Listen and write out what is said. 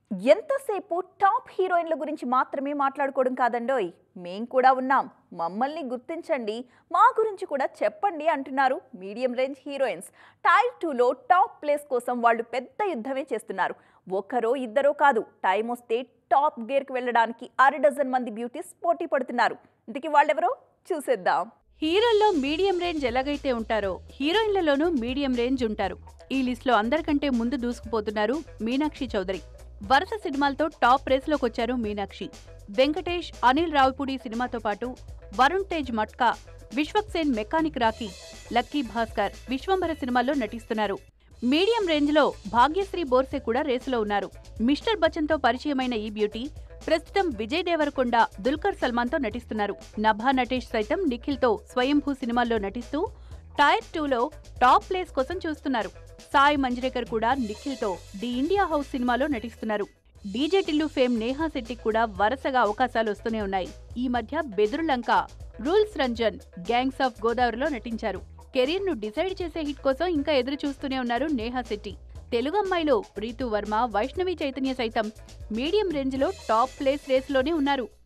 ఎంతసేపు టాప్ హీరోయిన్ల గురించి మాత్రమే మాట్లాడుకోవడం కాదండోయ్ మేం కూడా ఉన్నాం మమ్మల్ని గుర్తించండి మా గురించి కూడా చెప్పండి అంటున్నారు మీడియం రేంజ్ హీరోయిన్స్ టైర్ టూలో టాప్ ప్లేస్ కోసం వాళ్ళు పెద్ద యుద్ధమే చేస్తున్నారు ఒక్కరో ఇద్దరో కాదు టైం వస్తే టాప్ గేర్కి వెళ్ళడానికి అర డజన్ మంది బ్యూటీస్ పోటీ పడుతున్నారు ఇంతకీ వాళ్ళెవరో చూసేద్దాం హీరోల్లో మీడియం రేంజ్ ఎలాగైతే ఉంటారో హీరోయిన్లలోనూ మీడియం రేంజ్ ఉంటారు ఈ లిస్ట్లో అందరికంటే ముందు దూసుకుపోతున్నారు మీనాక్షి చౌదరి వరుస సినిమాలతో టాప్ రేస్లోకి వచ్చారు మీనాక్షి వెంకటేష్ అనిల్ రావిపూడి సినిమాతో పాటు Varun Tej Matka Vishwak Sen mechanic Rocky lucky Bhaskar Vishwambhara సినిమాల్లో నటిస్తున్నారు మీడియం రేంజ్లో భాగ్యశ్రీ బోర్సే కూడా రేసులో ఉన్నారు మిస్టర్ బచ్చన్తో పరిచయమైన ఈ బ్యూటీ ప్రస్తుతం విజయ్ దేవరకొండ దుల్కర్ సల్మాన్తో నటిస్తున్నారు నభా నటేష్ సైతం నిఖిల్తో స్వయంభూ సినిమాల్లో నటిస్తూ టైర్ టూలో టాప్ ప్లేస్ కోసం చూస్తున్నారు సాయి మంజ్రేకర్ కూడా నిఖిల్తో ది ఇండియా హౌస్ సినిమాలో నటిస్తున్నారు డీజే టిల్లు ఫేమ్ నేహా శెట్టికి కూడా వరుసగా అవకాశాలు వస్తూనే ఉన్నాయి ఈ మధ్య Bedurulanka rules Ranjan gangs of గోదావరిలో నటించారు కెరీర్ ను డిసైడ్ చేసే హిట్ కోసం ఇంకా ఎదురు చూస్తూనే ఉన్నారు నేహా శెట్టి తెలుగు అమ్మాయిలో ప్రీతు వర్మ వైష్ణవి చైతన్య సైతం మీడియం రేంజ్ లో టాప్ ప్లేస్ రేస్ లోనే ఉన్నారు